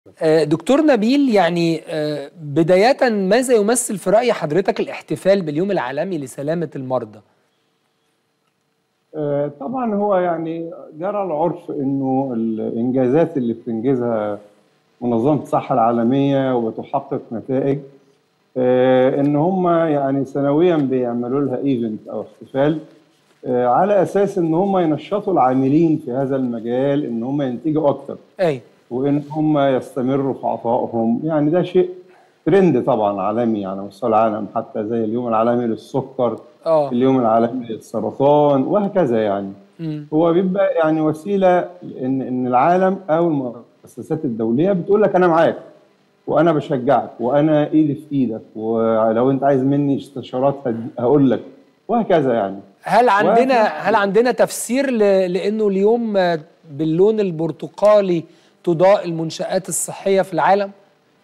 آه، دكتور نبيل يعني آه، بداية ماذا يمثل في رأي حضرتك الاحتفال باليوم العالمي لسلامة المرضى؟ آه، طبعا هو يعني جرى العرف انه الانجازات اللي بتنجزها منظمه الصحه العالميه وبتحقق نتائج ان هم يعني سنويا بيعملوا لها ايفنت او احتفال على اساس ان هم ينشطوا العاملين في هذا المجال ان هم ينتجوا اكتر اي وان هم يستمروا في عطائهم يعني ده شيء ترند طبعا عالمي على مستوى العالم حتى زي اليوم العالمي للسكر اه اليوم العالمي للسرطان وهكذا يعني مم. هو بيبقى يعني وسيله ان ان العالم او المؤسسات الدوليه بتقول لك انا معاك وانا بشجعك وانا ايدي في ايدك ولو انت عايز مني استشارات هد- هقول لك وهكذا يعني هل عندنا واحد- هل عندنا تفسير ل- لأنه اليوم آه، باللون البرتقالي تضاء المنشآت الصحية في العالم؟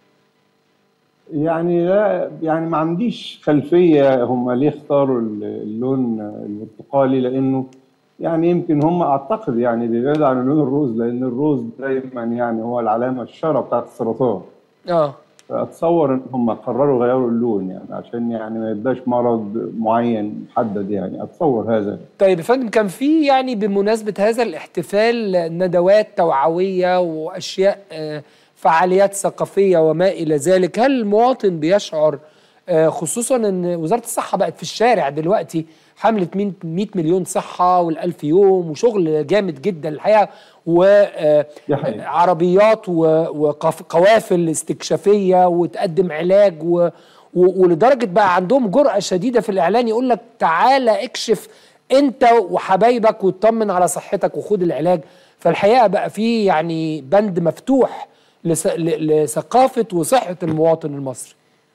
يعني لا يعني ما عنديش خلفيه هم ليه اختاروا ال- اللون البرتقالي لانه يعني يمكن هم اعتقد يعني بيبعدوا عن لون الروز لان الروز دايما يعني هو العلامه الشاره بتاعت السرطان اه فاتصور ان هم قرروا يغيروا اللون يعني عشان يعني ما يبقاش مرض معين محدد يعني اتصور هذا طيب يا فندم كان في يعني بمناسبة هذا الاحتفال ندوات توعوية وأشياء آه، فعاليات ثقافية وما إلى ذلك هل المواطن بيشعر آه، خصوصا أن وزارة الصحة بقت في الشارع دلوقتي حملة 100 100 مليون صحة والألف يوم وشغل جامد جدا الحقيقة دي حقيقة. وعربيات وقوافل استكشافية وتقدم علاج و و- ولدرجة بقى عندهم جرأة شديدة في الإعلان يقول لك تعالى اكشف أنت وحبايبك واطمن على صحتك وخد العلاج فالحقيقة بقى في يعني بند مفتوح لس- ل- لثقافة وصحة المواطن المصري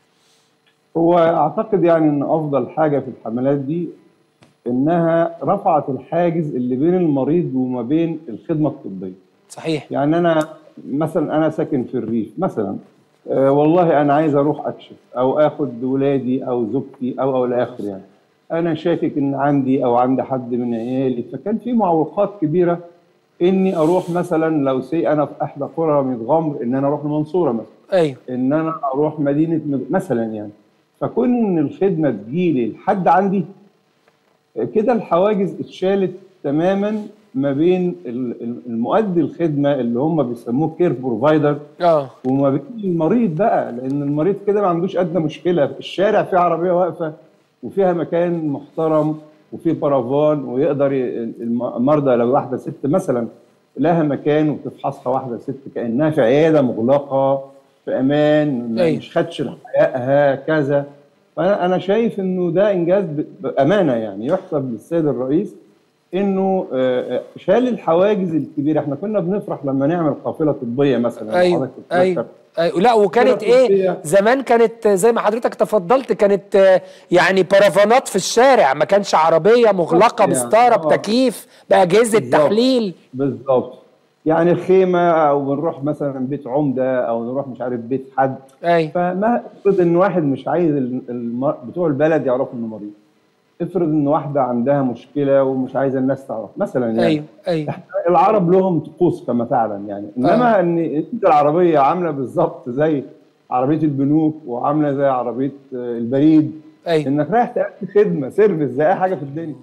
هو اعتقد يعني ان افضل حاجه في الحملات دي انها رفعت الحاجز اللي بين المريض وما بين الخدمه الطبيه صحيح يعني انا مثلا انا ساكن في الريف مثلا آه والله انا عايز اروح اكشف او اخد ولادي او زوجتي او او الى اخره يعني انا شاكك ان عندي او عند حد من عيالي فكان في معوقات كبيره اني اروح مثلا لو سي انا في احدى قرى متغمر ان انا اروح المنصوره مثلا أيوه ان انا اروح مدينه مد- مثلا يعني فكون ان الخدمه تجيلي لحد عندي كده الحواجز اتشالت تماما ما بين ال- ال- المؤدي الخدمه اللي هم بيسموه كير بروفايدر اه وما بين المريض بقى لان المريض كده ما عندوش ادنى مشكله في الشارع في عربيه واقفه وفيها مكان محترم وفي بارافان ويقدر ي- الم- المرضى لو واحده ست مثلا لها مكان وبتفحصها واحده ست كانها في عياده مغلقه في امان ما أيوة. مش خدش حقها كذا فانا انا شايف انه ده انجاز ب- بامانه يعني يحسب للسيد الرئيس انه آه، آه، شال الحواجز الكبيره احنا كنا بنفرح لما نعمل قافله طبيه مثلا ايوه حضرتك ايوه تتذكر. أيوة. لا وكانت كرة ايه طبية. زمان كانت زي ما حضرتك تفضلت كانت آه، يعني بارافانات في الشارع ما كانش عربيه مغلقه يعني، بستاره آه. بتكييف باجهزه بالظبط. تحليل بالظبط يعني خيمه او بنروح مثلا بيت عمده او نروح مش عارف بيت حد ايوه فما افرض ان واحد مش عايز ال- الم... بتوع البلد يعرفوا انه مريض افرض ان واحده عندها مشكله ومش عايزه الناس تعرف مثلا يعني ايوه ايوه إحنا العرب لهم طقوس كما تعلم يعني انما آه. ان انت العربيه عامله بالظبط زي عربيه البنوك وعامله زي عربيه آه، البريد ايوه انك رايح تأدي خدمه سيرفيس زي اي حاجه في الدنيا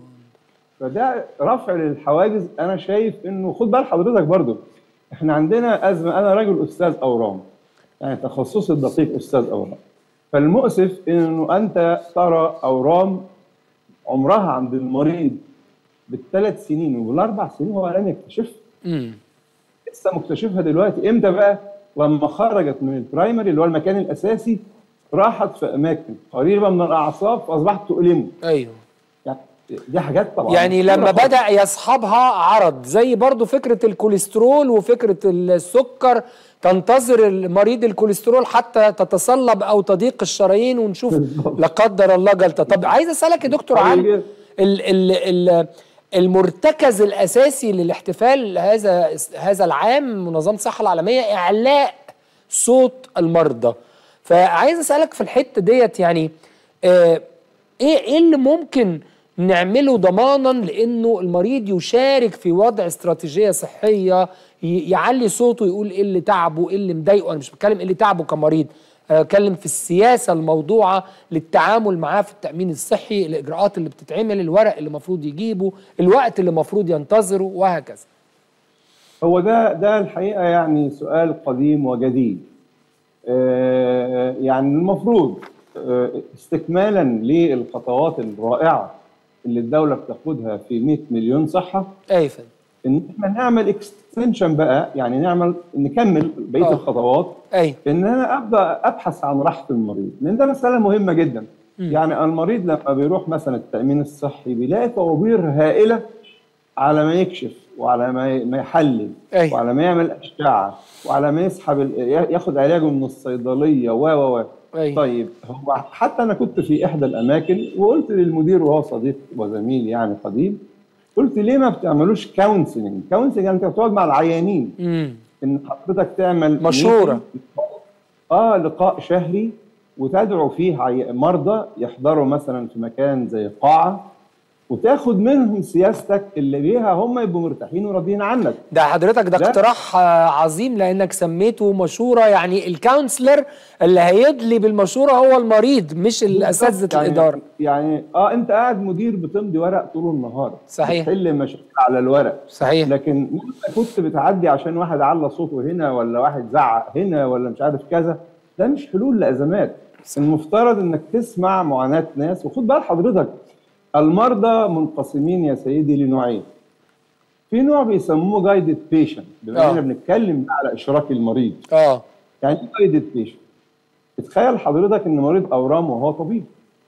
فده رفع للحواجز انا شايف انه خد بال حضرتك برضو احنا عندنا ازمه انا راجل استاذ اورام يعني تخصصي الدقيق استاذ اورام فالمؤسف انه انت ترى اورام عمرها عند المريض بالثلاث سنين وبالاربع سنين هو لم يكتشفها امم لسه مكتشفها دلوقتي امتى بقى؟ لما خرجت من البرايمري اللي هو المكان الاساسي راحت في اماكن قريبه من الاعصاب فاصبحت تؤلمه ايوه يعني دي حاجات طبعا يعني مشهورة لما خالص. بدا يصحبها عرض زي برضو فكره الكوليسترول وفكره السكر تنتظر مريض الكوليسترول حتى تتصلب او تضيق الشرايين ونشوف بالظبط. لا قدر الله جلطه طب عايز اسالك يا دكتور عن طيب. ال ال ال المرتكز الاساسي للاحتفال هذا هذا العام منظمه الصحه العالميه اعلاء صوت المرضى فعايز اسالك في الحته ديت يعني آه ايه ايه اللي ممكن نعمله ضمانا لانه المريض يشارك في وضع استراتيجيه صحيه ي- يعلي صوته يقول ايه اللي تعبه ايه اللي مضايقه انا مش بتكلم ايه اللي تعبه كمريض انا بتكلم في السياسه الموضوعه للتعامل معاه في التامين الصحي الاجراءات اللي بتتعمل الورق اللي المفروض يجيبه الوقت اللي المفروض ينتظره وهكذا هو ده ده الحقيقه يعني سؤال قديم وجديد آه، يعني المفروض آه، استكمالا للخطوات الرائعه اللي الدوله بتاخدها في 100 مليون صحه ايه يا فندم ان احنا نعمل اكستنشن بقى يعني نعمل نكمل بقيه آه. الخطوات ايوه ان انا ابدا ابحث عن راحه المريض لان ده مساله مهمه جدا يعني المريض لما بيروح مثلا التامين الصحي بيلاقي طوابير هائله على ما يكشف وعلى ما ي- ما يحلل أيوة. وعلى ما يعمل اشعه وعلى ما يسحب ال- ياخد علاجه من الصيدليه و و و أيوة. طيب هو حتى انا كنت في احدى الاماكن وقلت للمدير وهو صديق وزميل يعني قديم قلت ليه ما بتعملوش كونسلنج كونسلنج يعني انت بتقعد مع العيانين امم ان حضرتك تعمل مشورة. meeting. اه لقاء شهري وتدعو فيه عي- مرضى يحضروا مثلا في مكان زي قاعه وتاخد منهم سياستك اللي بيها هم يبقوا مرتاحين وراضيين عنك ده حضرتك ده لا. اقتراح آه، عظيم لانك سميته مشوره يعني الكونسلر اللي هيدلي بالمشوره هو المريض مش الاساتذه يعني الاداره يعني اه انت قاعد مدير بتمضي ورق طول النهار صحيح. بتحل مشاكل على الورق صحيح لكن مهما كنت بتعدي عشان واحد على صوته هنا ولا واحد زعق هنا ولا مش عارف كذا ده مش حلول لازمات المفترض انك تسمع معاناه ناس وخد بال حضرتك المرضى منقسمين يا سيدي لنوعين في نوع بيسموه جايدد بيشنت بما آه. اننا بنتكلم على اشراك المريض اه يعني ايه جايدد بيشنت تخيل حضرتك ان مريض اورام وهو طبيب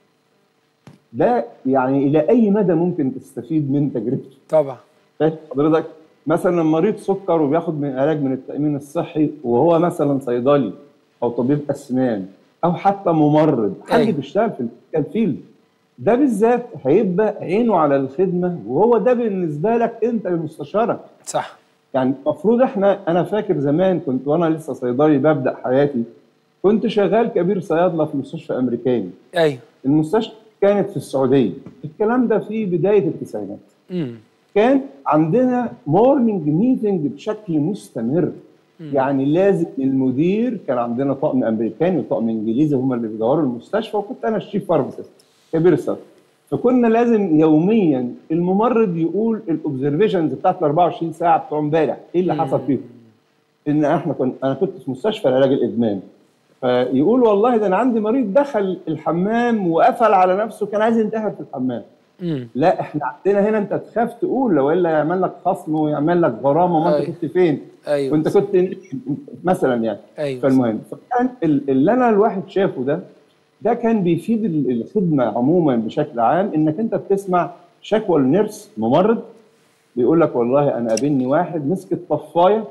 ده يعني الى اي مدى ممكن تستفيد من تجربته طبعا فاهم حضرتك مثلا مريض سكر وبياخد من علاج من التامين الصحي وهو مثلا صيدلي او طبيب اسنان او حتى ممرض حد أيوة. بيشتغل في الميديكال فيلد ده بالذات هيبقى عينه على الخدمه وهو ده بالنسبه لك انت المستشارك صح يعني المفروض احنا انا فاكر زمان كنت وانا لسه صيدلي ببدا حياتي كنت شغال كبير صيادله في مستشفى امريكاني ايوه المستشفى كانت في السعوديه الكلام ده في بدايه التسعينات امم كان عندنا مورنينج ميتنج بشكل مستمر يعني لازم المدير كان عندنا طقم امريكاني وطقم انجليزي هم اللي بيدوروا المستشفى وكنت انا الشيف فارماسيست كبير صف فكنا لازم يوميا الممرض يقول الاوبزرفيشنز بتاعت ال 24 ساعه بتوع امبارح ايه اللي حصل فيهم ان احنا كنا انا كنت في مستشفى لعلاج الادمان فيقول والله ده انا عندي مريض دخل الحمام وقفل على نفسه كان عايز ينتحر في الحمام امم لا احنا عندنا هنا انت تخاف تقول لو الا يعمل لك خصم ويعمل لك غرامه ما انت أيوة. كنت فين ايوه وانت كنت مثلا يعني ايوه فالمهم فكان ال- اللي انا الواحد شافه ده ده كان بيفيد ال- الخدمه عموما بشكل عام انك انت بتسمع شكوى النيرس ممرض بيقول لك والله انا قابلني واحد مسك الطفايه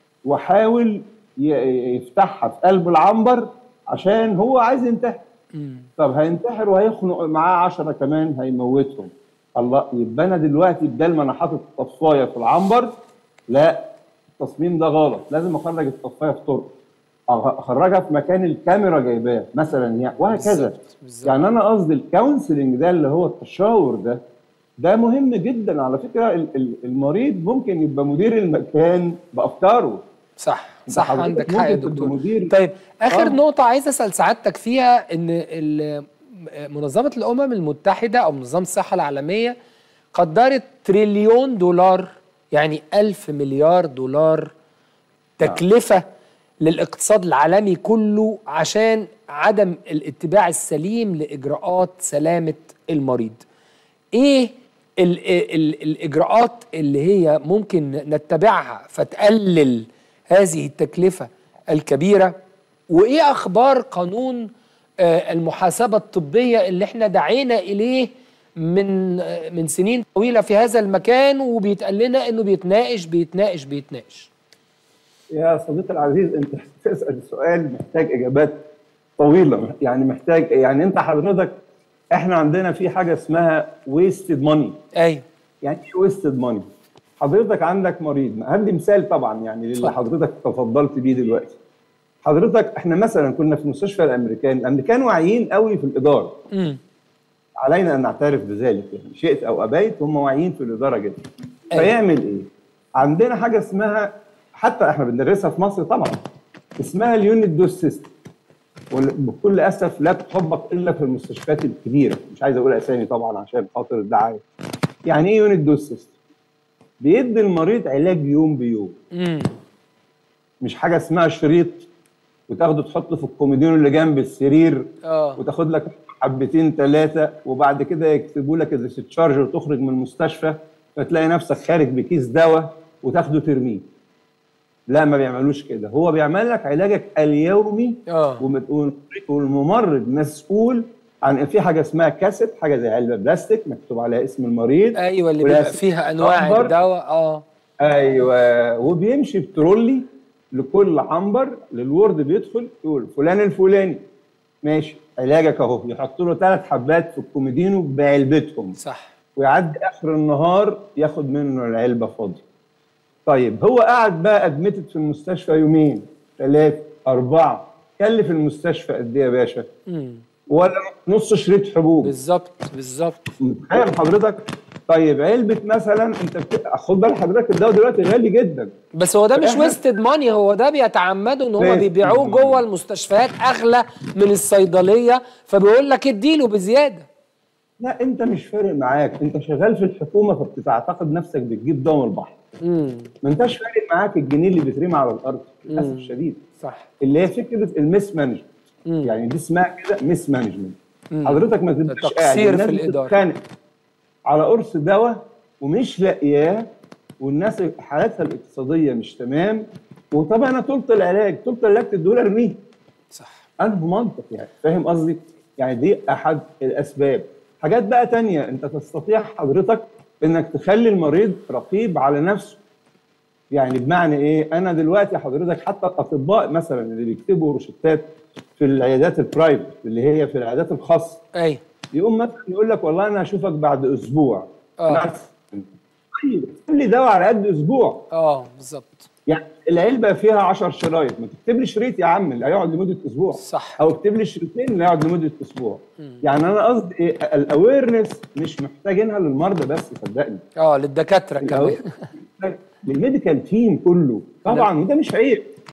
وحاول ي- يفتحها في قلب العنبر عشان هو عايز ينتحر امم طب هينتحر وهيخنق معاه 10 كمان هيموتهم الله يبقى انا دلوقتي بدل ما انا حاطط الطفايه في العنبر لا التصميم ده غلط لازم اخرج الطفايه في طرق أخ- اخرجها في مكان الكاميرا جايباه مثلا يعني وهكذا بالظبط، بالظبط. يعني انا قصدي الكونسلنج ده اللي هو التشاور ده ده مهم جدا على فكره ال- ال- المريض ممكن يبقى مدير المكان بافكاره صح أنت صح حضرتك عندك ممكن حق يا تبقى دكتور مدير طيب اخر آه. نقطه عايز اسال سعادتك فيها ان ال- منظمه الامم المتحده او منظمه الصحه العالميه قدرت تريليون دولار يعني ألف مليار دولار تكلفه للاقتصاد العالمي كله عشان عدم الاتباع السليم لاجراءات سلامه المريض ايه ال ال الاجراءات اللي هي ممكن نتبعها فتقلل هذه التكلفه الكبيره وايه اخبار قانون آه، المحاسبه الطبيه اللي احنا دعينا اليه من آه، من سنين طويله في هذا المكان وبيتقال لنا انه بيتناقش بيتناقش بيتناقش يا صديقي العزيز انت تسال سؤال محتاج اجابات طويله يعني محتاج يعني انت حضرتك احنا عندنا في حاجه اسمها ويستد ماني ايوه يعني ايه ويستد ماني حضرتك عندك مريض هدي مثال طبعا يعني اتفضل. اللي حضرتك تفضلت بيه دلوقتي حضرتك احنا مثلا كنا في مستشفى الامريكان الامريكان واعيين قوي في الاداره امم علينا ان نعترف بذلك يعني شئت او ابيت هم واعيين في الاداره جدا أيوة. فيعمل ايه؟ عندنا حاجه اسمها حتى احنا بندرسها في مصر طبعا اسمها اليونت دوز سيستم وبكل اسف لا تطبق الا في المستشفيات الكبيره مش عايز اقول اسامي طبعا عشان خاطر الدعايه يعني ايه يونت دوز سيستم بيدي المريض علاج يوم بيوم امم مش حاجه اسمها شريط وتاخده تحطه في الكوميديون اللي جنب السرير اه وتاخد لك حبتين ثلاثه وبعد كده يكتبوا لك الديسشارج وتخرج من المستشفى فتلاقي نفسك خارج بكيس دواء وتاخده ترميه لا ما بيعملوش كده هو بيعمل لك علاجك اليومي اه ومت- والممرض مسؤول عن في حاجه اسمها كاسيت حاجه زي علبه بلاستيك مكتوب عليها اسم المريض ايوه اللي ولا بيبقى فيها انواع عنبر. الدواء اه ايوه وبيمشي بترولي لكل عنبر للورد بيدخل يقول فلان الفلاني ماشي علاجك اهو يحط له ثلاث حبات في الكوميدينو بعلبتهم صح ويعدي اخر النهار ياخد منه العلبه فاضيه طيب هو قعد بقى ادمتد في المستشفى يومين ثلاثه اربعه كلف المستشفى قد ايه يا باشا؟ امم ولا نص شريط حبوب بالظبط بالظبط متخيل حضرتك طيب علبه مثلا انت بت... خد بال حضرتك الدواء دلوقتي غالي جدا بس هو ده مش إحنا- ويستد ماني هو ده بيتعمدوا ان هم wasted بيبيعوه money. جوه المستشفيات اغلى من الصيدليه فبيقول لك اديله بزياده لا انت مش فارق معاك انت شغال في الحكومه فبتعتقد نفسك بتجيب دواء من البحر امم ما انتش فارق معاك الجنيه اللي بيترمي على الارض للاسف الشديد صح اللي هي فكره الميس مانجمنت مم. يعني دي اسمها كده ميس مانجمنت مم. حضرتك ما تبقاش تقصير قاعد في الناس الإدارة. بتتخانق على قرص دواء ومش لاقياه والناس حالاتها الاقتصاديه مش تمام وطب انا طولت العلاج طولت العلاج تدوله ارميه صح انه منطق يعني فاهم قصدي؟ يعني دي احد الاسباب حاجات بقى تانية انت تستطيع حضرتك انك تخلي المريض رقيب على نفسه يعني بمعنى ايه انا دلوقتي حضرتك حتى الاطباء مثلا اللي بيكتبوا روشتات في العيادات البرايفت اللي هي في العيادات الخاصه ايوه يقوم مثلا يقول لك والله انا هشوفك بعد اسبوع آه. مثلاً. طيب اكتب لي دواء على قد اسبوع اه بالظبط يعني العلبه فيها 10 شرايط ما تكتب لي شريط يا عم اللي هيقعد لمده اسبوع صح. او اكتب لي شريطين اللي هيقعد لمده اسبوع يعني انا قصدي ايه الاويرنس مش محتاجينها للمرضى بس صدقني اه للدكاتره كمان للميديكال تيم كله طبعا وده مش عيب